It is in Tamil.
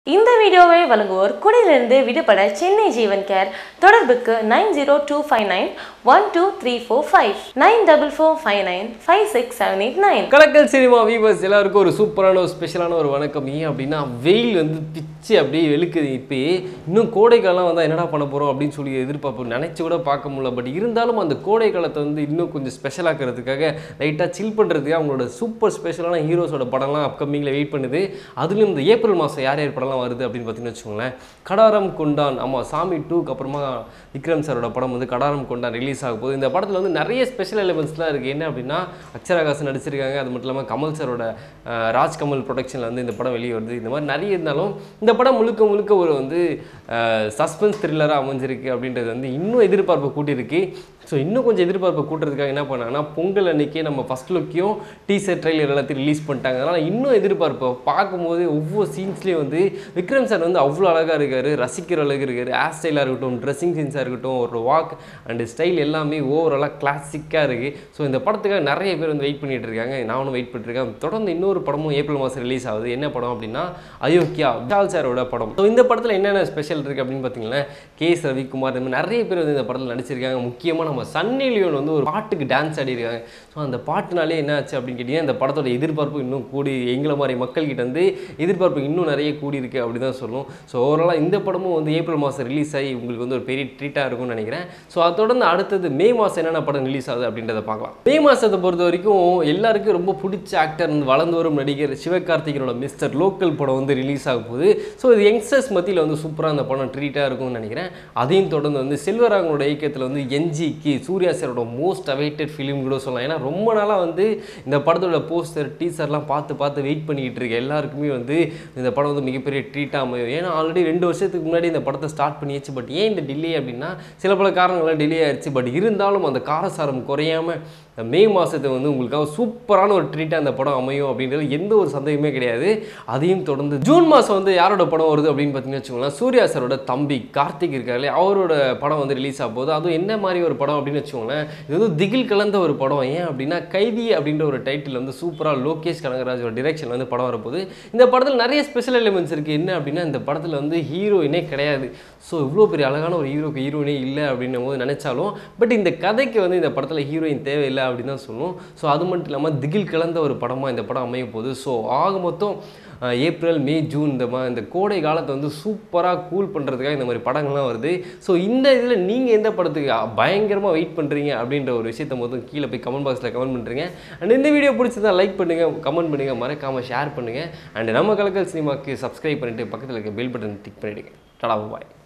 இந்த வீடியோவை வழங்குவோர் குடியிலிருந்து விடுபட சென்னை ஜீவன் கேர் தொடர்புக்கு nine zero two five nine one two three four five nine double four five nine five six seven eight nine Kalakkal cinema viewers எல்லாருக்கும் ஒரு சூப்பரான ஒரு ஸ்பெஷலான ஒரு வணக்கம் ஏன் அப்படின்னா வெயில் வந்து பிச்சு அப்படியே வெளுக்குது இப்போயே இன்னும் கோடை காலம் வந்தால் என்னடா பண்ண போகிறோம் அப்படின்னு சொல்லி எதிர்பார்ப்போம் நினச்சி கூட பார்க்க முடியல பட் இருந்தாலும் அந்த கோடை காலத்தை வந்து இன்னும் கொஞ்சம் ஸ்பெஷலாக்கிறதுக்காக லைட்டாக சில் பண்ணுறதுக்காக அவங்களோட சூப்பர் ஸ்பெஷலான ஹீரோஸோட படம்லாம் அப்கமிங்கில் வெயிட் பண்ணுது அதுலேயும் இந்த ஏப்ரல் மாதம் யார் யார் படம்லாம் வருது அப்படின்னு பார்த்தீங்கன்னு வச்சுக்கோங்களேன் கடாரம் கொண்டான் ஆமாம் சாமி டூக்கு அப்புறமா விக்ரம் சாரோட படம் வந்து கடாரம் கொண்டான் ரிலீஸ் ஆக போகுது இந்த படத்தில் வந்து நிறைய ஸ்பெஷல் எலிமெண்ட்ஸ்லாம் இருக்குது என்ன அப்படின்னா அக்ஷராகாசன் நடிச்சிருக்காங்க அது மட்டும் இல்லாமல் கமல் சாரோட அஹ், ராஜ் கமல் ப்ரொடக்ஷனில் வந்து இந்த படம் வெளியே வருது இந்த மாதிரி நிறைய இருந்தாலும் இந்த படம் முழுக்க முழுக்க ஒரு வந்து சஸ்பென்ஸ் த்ரில்லராக அமைஞ்சிருக்கு அப்படின்றது வந்து இன்னும் எதிர்பார்ப்பு கூட்டியிருக்கு ஸோ இன்னும் கொஞ்சம் எதிர்பார்ப்பை கூட்டுறதுக்காக என்ன பண்ணாங்கன்னா பொங்கல் அன்னைக்கே நம்ம ஃபஸ்ட் லுக்கையும் டீசர் ட்ரெய்லர் எல்லாத்தையும் ரிலீஸ் பண்ணிட்டாங்க அதனால் இன்னும் எதிர்பார்ப்பை பார்க்கும்போது ஒவ்வொரு சீன்ஸ்லேயும் வந்து விக்ரம் சார் வந்து அவ்வளோ அழகாக இருக்கார் ரசிக்கிற அளவுக்கு இருக்கார் ஹேர் ஸ்டைலாக இருக்கட்டும் ட்ரெஸ்ஸிங் சென்ஸாக இருக்கட்டும் ஒரு வாக் அண்ட் ஸ்டைல் எல்லாமே ஓவராலாக கிளாசிக்காக இருக்குது ஸோ இந்த படத்துக்காக நிறைய பேர் வந்து வெயிட் பண்ணிட்டு இருக்காங்க நானும் வெயிட் பண்ணிருக்கேன் தொடர்ந்து இன்னொரு படமும் ஏப்ரல் மாதம் ரிலீஸ் ஆகுது என்ன படம் அப்படின்னா அயோக்கியா விஷால் சாரோட படம் ஸோ இந்த படத்தில் என்னென்ன ஸ்பெஷல் இருக்குது அப்படின்னு பார்த்தீங்கன்னா கே எஸ் ரவிக்குமார் இந்த மாதிரி நிறைய பேர் வந்து இந்த படத்தில் நடிச்சிருக்காங்க முக்கியமாக நம்ம சன்னி லியோன் வந்து ஒரு பாட்டுக்கு டான்ஸ் ஆடிருக்காங்க ஸோ அந்த பாட்டுனாலே என்ன ஆச்சு அப்படின்னு கேட்டிங்கன்னா இந்த படத்தோட எதிர்பார்ப்பு இன்னும் கூடி எங்களை மாதிரி மக்கள்கிட்ட வந்து எதிர்பார்ப்பு இன்னும் நிறைய கூடி இருக்கு அப்படி தான் சொல்லணும் ஸோ ஓவராலாக இந்த படமும் வந்து ஏப்ரல் மாதம் ரிலீஸ் ஆகி உங்களுக்கு வந்து ஒரு பெரிய ட்ரீட்டாக இருக்கும்னு நினைக்கிறேன் ஸோ அதை தொடர்ந்து அடுத்தது மே மாதம் என்னென்ன படம் ரிலீஸ் ஆகுது அப்படின்றத பார்க்கலாம் மே மாதத்தை பொறுத்த வரைக்கும் எல்லாருக்கும் ரொம்ப பிடிச்ச ஆக்டர் வந்து வளர்ந்து வரும் நடிகர் சிவகார்த்திகனோட மிஸ்டர் லோக்கல் படம் வந்து ரிலீஸ் ஆக போகுது ஸோ இது யங்ஸ்டர்ஸ் மத்தியில் வந்து சூப்பராக அந்த படம் ட்ரீட்டாக இருக்கும்னு நினைக்கிறேன் அதையும் தொடர்ந்து வந்து செல்வராகனோட இயக்கத்தில் வந்து என்ஜிக்கு சூர்யா சாரோட மோஸ்ட் அவைட்டட் ஃபிலிம் கூட சொல்லலாம் ஏன்னா ரொம்ப நாளாக வந்து இந்த படத்தோட போஸ்டர் டீசர்லாம் பார்த்து பார்த்து வெயிட் பண்ணிக்கிட்டு இருக்க எல்லாருக்குமே வந்து இந்த படம் வந்து மிகப்பெரிய ட்ரீட்டாக அமையும் ஏன்னா ஆல்ரெடி ரெண்டு வருஷத்துக்கு முன்னாடி இந்த படத்தை ஸ்டார்ட் பண்ணியாச்சு பட் ஏன் இந்த டிலே அப்படின்னா சில பல காரணங்கள்லாம் டிலே ஆயிடுச்சு பட் இருந்தாலும் அந்த காரசாரம் குறையாம இந்த மே மாதத்தை வந்து உங்களுக்காக சூப்பரான ஒரு ட்ரீட்டாக அந்த படம் அமையும் அப்படின்றது எந்த ஒரு சந்தேகமே கிடையாது அதையும் தொடர்ந்து ஜூன் மாதம் வந்து யாரோட படம் வருது அப்படின்னு பார்த்தீங்கன்னு வச்சுக்கோங்களேன் சூர்யா சாரோட தம்பி கார்த்திக் இருக்காரு அவரோட படம் வந்து ரிலீஸ் ஆக போகுது அதுவும் என்ன மாதிரி ஒரு படம் அப்படின்னு வச்சுக்கோங்களேன் இது வந்து திகில் கலந்த ஒரு படம் ஏன் அப்படின்னா கைதி அப்படின்ற ஒரு டைட்டில் வந்து சூப்பராக லோகேஷ் கனகராஜோட டிரெக்ஷனில் வந்து படம் வரப்போகுது இந்த படத்தில் நிறைய ஸ்பெஷல் எலிமெண்ட்ஸ் இருக்குது என்ன அப்படின்னா இந்த படத்தில் வந்து ஹீரோயினே கிடையாது ஸோ இவ்வளோ பெரிய அழகான ஒரு ஹீரோக்கு ஹீரோயினே இல்லை அப்படின்னும் போது நினச்சாலும் பட் இந்த கதைக்கு வந்து இந்த படத்தில் ஹீரோயின் தேவையில்லை அப்படின்னு தான் சொல்லணும் ஸோ அது மட்டும் இல்லாமல் திகில் கலந்த ஒரு படமாக இந்த படம் அமைய போகுது ஸோ ஆக மொத்தம் அஹ், ஏப்ரல் மே ஜூன் இந்த மா இந்த கோடை காலத்தை வந்து சூப்பராக கூல் பண்ணுறதுக்காக இந்த மாதிரி படங்கள்லாம் வருது ஸோ இந்த இதில் நீங்கள் எந்த படத்துக்கு பயங்கரமாக வெயிட் பண்ணுறீங்க அப்படின்ற ஒரு விஷயத்தை மொத்தம் கீழே போய் கமெண்ட் பாக்ஸில் கமெண்ட் பண்ணுறீங்க அண்ட் இந்த வீடியோ பிடிச்சதா லைக் பண்ணுங்கள் கமெண்ட் பண்ணுங்கள் மறக்காமல் ஷேர் பண்ணுங்கள் அண்ட் நம்ம கலக்கல் சினிமாக்கு சப்ஸ்கிரைப் பண்ணிவிட்டு பக்கத்தில் இருக்க பெல் பட்டன் டிக் பண்ணிவிடுங்க டடா பாய்